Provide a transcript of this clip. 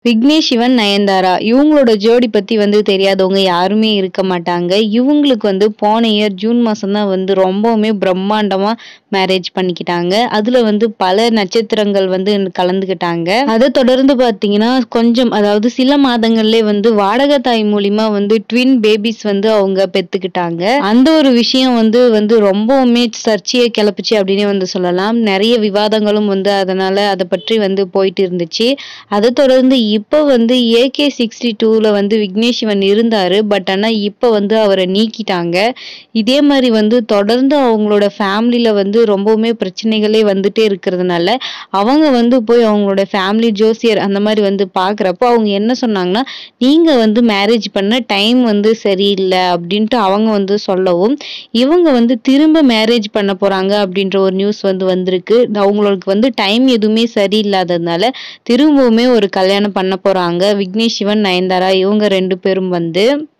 விக்னேஷ் சிவன் நயன்தாரா இவங்களோட ஜோடி பத்தி வந்து தெரியாதவங்க யாருமே இருக்க மாட்டாங்க இவங்களுக்கு வந்து போன இயர் ஜூன் மாசம் தான் வந்து ரொம்பவுமே பிரம்மாண்டமா மேரேஜ் பண்ணிக்கிட்டாங்க அதுல வந்து பல நட்சத்திரங்கள் வந்து கலந்துக்கிட்டாங்க அதை தொடர்ந்து பாத்தீங்கன்னா கொஞ்சம் அதாவது சில மாதங்கள்லே வந்து வாடகை தாய் மூலியமா வந்து ட்வின் பேபிஸ் வந்து அவங்க பெத்துக்கிட்டாங்க அந்த ஒரு விஷயம் வந்து வந்து ரொம்பவுமே சர்ச்சையை கிளப்புச்சு அப்படின்னே வந்து சொல்லலாம் நிறைய விவாதங்களும் வந்து அதனால அதை பற்றி வந்து போயிட்டு இருந்துச்சு அதை தொடர்ந்து இப்போ வந்து ஏகே சிக்ஸ்டி டூவில் வந்து விக்னேஷ் சிவன் இருந்தார் பட் ஆனால் இப்போ வந்து அவரை நீக்கிட்டாங்க இதே மாதிரி வந்து தொடர்ந்து அவங்களோட ஃபேமிலியில் வந்து ரொம்பவுமே பிரச்சனைகளே வந்துட்டே இருக்கிறதுனால அவங்க வந்து போய் அவங்களோட ஃபேமிலி ஜோசியர் அந்த மாதிரி வந்து பார்க்குறப்போ அவங்க என்ன சொன்னாங்கன்னா நீங்கள் வந்து மேரேஜ் பண்ண டைம் வந்து சரியில்லை அப்படின்ட்டு அவங்க வந்து சொல்லவும் இவங்க வந்து திரும்ப மேரேஜ் பண்ண போகிறாங்க அப்படின்ற ஒரு நியூஸ் வந்து வந்திருக்கு அவங்களுக்கு வந்து டைம் எதுவுமே சரியில்லாததுனால திரும்பவுமே ஒரு கல்யாணம் பண்ண போறாங்க விக்னேஷ் சிவன் நயன்தாரா இவங்க ரெண்டு பேரும் வந்து